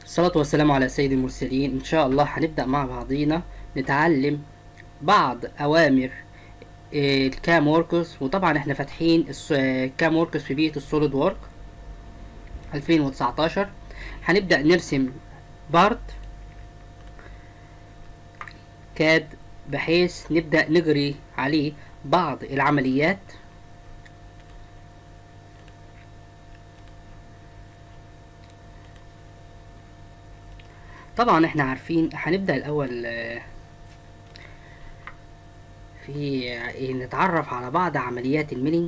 الصلاة والسلام على سيد المرسلين إن شاء الله هنبدأ مع بعضينا نتعلم بعض أوامر آه، الكام وركرز وطبعا احنا فاتحين الس- آه، الكام وركرز في بيئة السوليد وورك 2019 هنبدأ نرسم بارت كاد بحيث نبدأ نجري عليه بعض العمليات طبعا احنا عارفين هنبدأ الأول آه، في آه، نتعرف على بعض عمليات الميلينج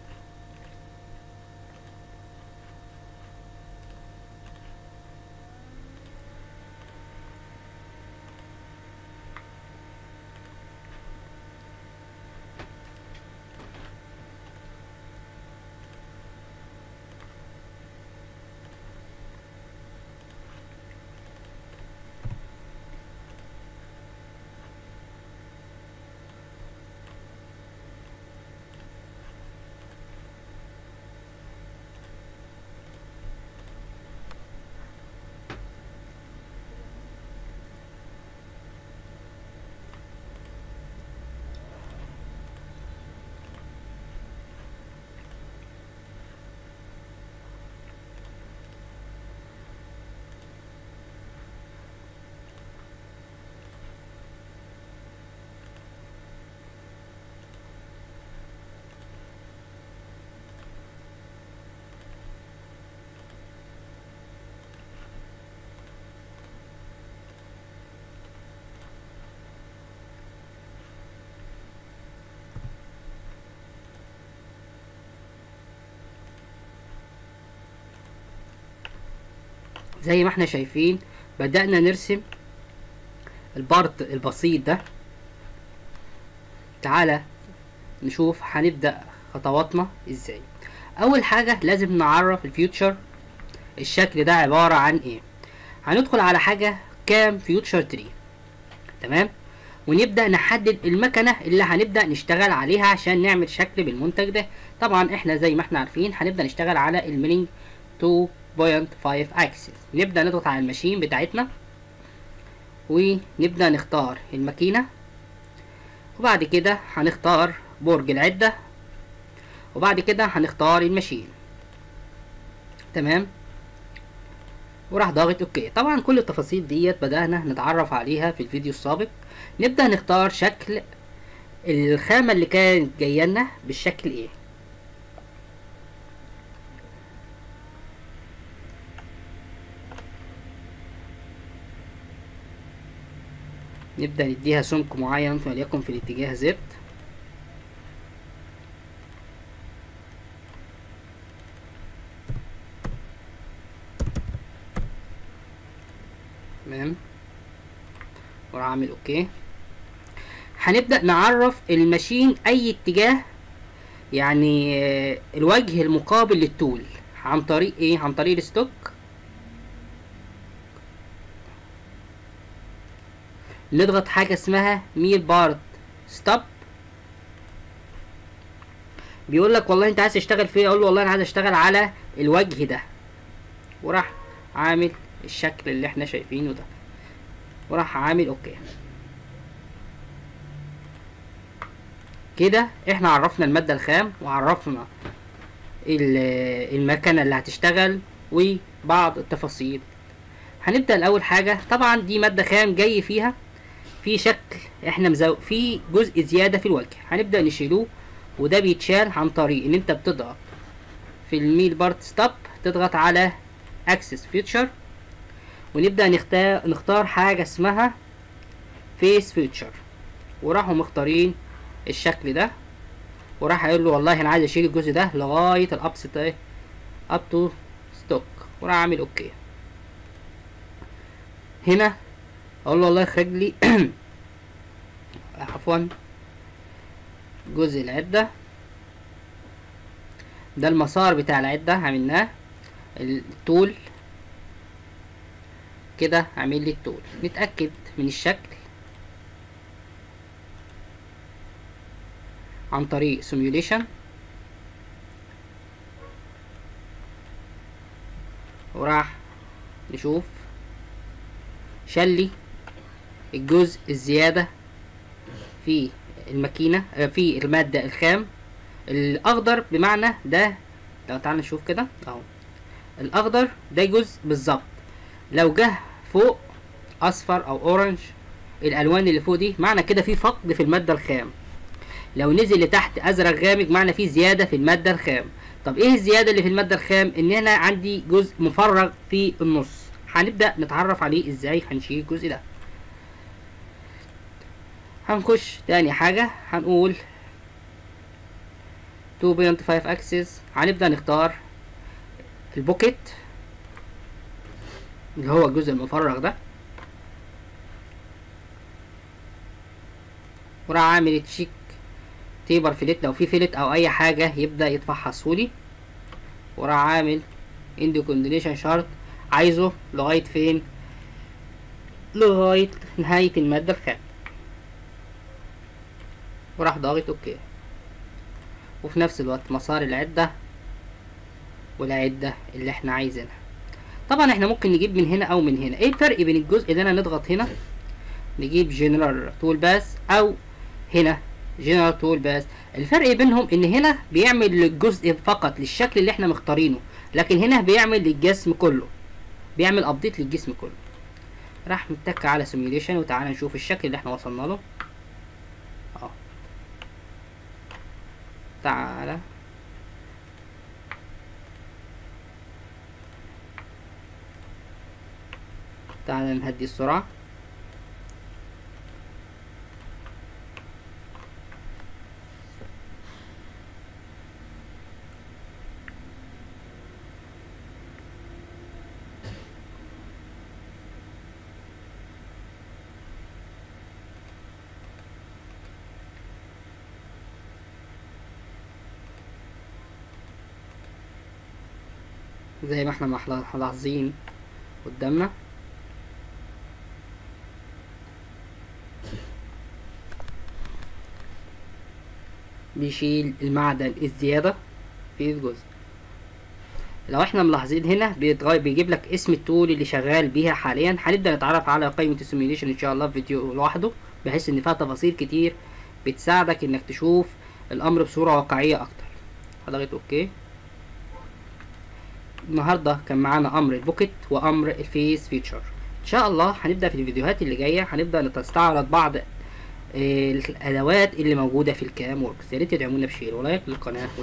زي ما احنا شايفين بدأنا نرسم البارت البسيط ده تعالى نشوف هنبدأ خطواتنا ازاي اول حاجة لازم نعرف الفيوتشر الشكل ده عبارة عن ايه هندخل على حاجة كام فيوتشر تري تمام ونبدأ نحدد المكنة اللي هنبدأ نشتغل عليها عشان نعمل شكل بالمنتج ده طبعا احنا زي ما احنا عارفين هنبدأ نشتغل على الميلينج 2.5 اكسس نبدأ نضغط على الماشين بتاعتنا ونبدأ نختار الماكينة وبعد كده هنختار برج العدة وبعد كده هنختار الماشين تمام وراح ضاغط اوكي طبعا كل التفاصيل ديت بدأنا نتعرف عليها في الفيديو السابق نبدأ نختار شكل الخامة اللي كانت جاية لنا بالشكل ايه نبدأ نديها سمك معين وليكن في الاتجاه زد تمام وراح اعمل اوكي هنبدأ نعرف الماشين اي اتجاه يعني آه، الوجه المقابل للتول عن طريق ايه عن طريق الستوك نضغط حاجة اسمها ميل بارت ستوب بيقول لك والله انت عايز تشتغل فيه اقول له والله انا عايز اشتغل على الوجه ده وراح عامل الشكل اللي احنا شايفينه ده وراح عامل اوكي كده احنا عرفنا المادة الخام وعرفنا ال- المكنة اللي هتشتغل وبعض التفاصيل هنبدأ الأول حاجة طبعا دي مادة خام جاي فيها في شكل احنا مزو... في جزء زيادة في الوجه هنبدأ نشيلوه وده بيتشال عن طريق ان انت بتضغط في الميل بارت ستوب تضغط على اكسس فيوتشر ونبدأ نختار نختار حاجة اسمها فيس فيوتشر وراحوا مختارين الشكل ده وراح قايل له والله انا عايز اشيل الجزء ده لغاية الابسط ايه اب تو ستوك وراح عامل اوكي هنا اقول له والله اخرج لي عفوا جزء العدة ده المسار بتاع العدة عملناه التول كده عامل لي التول نتأكد من الشكل عن طريق سيميوليشن وراح نشوف شال لي الجزء الزيادة في الماكينة آه، في المادة الخام الأخضر بمعنى ده لو تعالى نشوف كده أهو الأخضر ده جزء بالظبط لو جه فوق أصفر أو أورنج الألوان اللي فوق دي معنى كده في فقد في المادة الخام لو نزل لتحت أزرق غامق معنى في زيادة في المادة الخام طب ايه الزيادة اللي في المادة الخام ان انا عندي جزء مفرغ في النص هنبدأ نتعرف عليه ازاي هنشيل الجزء ده هنخش تاني حاجة هنقول 2.5 اكسس هنبدأ نختار البوكيت اللي هو الجزء المفرغ ده وراح عامل تشيك تيبر فيلت لو في فيلت او اي حاجة يبدأ يتفحصهولي وراح عامل اندي كونديشن شارت عايزه لغاية فين لغاية نهاية المادة الخام وراح ضاغط اوكي وفي نفس الوقت مسار العدة والعدة اللي احنا عايزينها طبعا احنا ممكن نجيب من هنا او من هنا ايه الفرق بين الجزء اللي انا نضغط هنا نجيب جنرال تول باس او هنا جنرال تول باس الفرق بينهم ان هنا بيعمل الجزء فقط للشكل اللي احنا مختارينه لكن هنا بيعمل للجسم كله بيعمل ابديت للجسم كله راح نتك على سيميوليشن وتعالى نشوف الشكل اللي احنا وصلنا له اه تعالى تعالى نهدي السرعة زي ما احنا محلا- ملاحظين قدامنا بيشيل المعدن الزيادة في الجزء لو احنا ملاحظين هنا بيتغير بيجيب لك اسم التول اللي شغال بيها حاليا هنبدأ نتعرف على قائمة السيميوليشن ان شاء الله في فيديو لوحده بحيث ان فيها تفاصيل كتير بتساعدك انك تشوف الامر بصورة واقعية اكتر هضغط اوكي النهارده كان معانا امر البوكيت وامر الفيس فيتشر ان شاء الله هنبدا في الفيديوهات اللي جايه هنبدا نستعرض بعض آه، الادوات اللي موجوده في الكام وركس يا ريت تدعمونا بشير ولايك للقناه